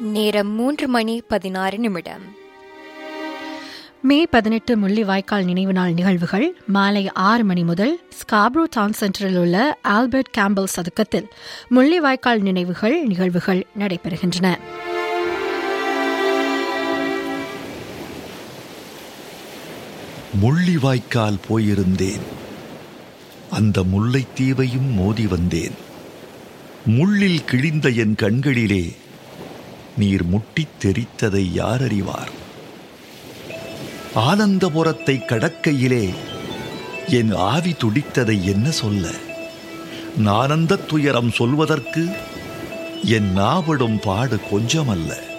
நேரம் மூன்று மணி பதினாறு நிமிடம் மே பதினெட்டு முள்ளிவாய்க்கால் நினைவு நாள் நிகழ்வுகள் மாலை ஆறு மணி முதல் ஸ்காப்ரோ டவுன் சென்டரில் உள்ள ஆல்பர்ட் கேம்பல் சதுக்கத்தில் முள்ளிவாய்க்கால் நினைவுகள் நிகழ்வுகள் நடைபெறுகின்றன முள்ளிவாய்க்கால் போயிருந்தேன் அந்த முல்லைத்தீவையும் மோதி வந்தேன் முள்ளில் கிழிந்த என் கண்களிலே நீர் முட்டித் தெரித்ததை யார் அறிவார் ஆனந்தபுரத்தை கடக்கையிலே என் ஆவி துடித்ததை என்ன சொல்ல நானந்த துயரம் சொல்வதற்கு என் நாவிடும் பாடு கொஞ்சமல்ல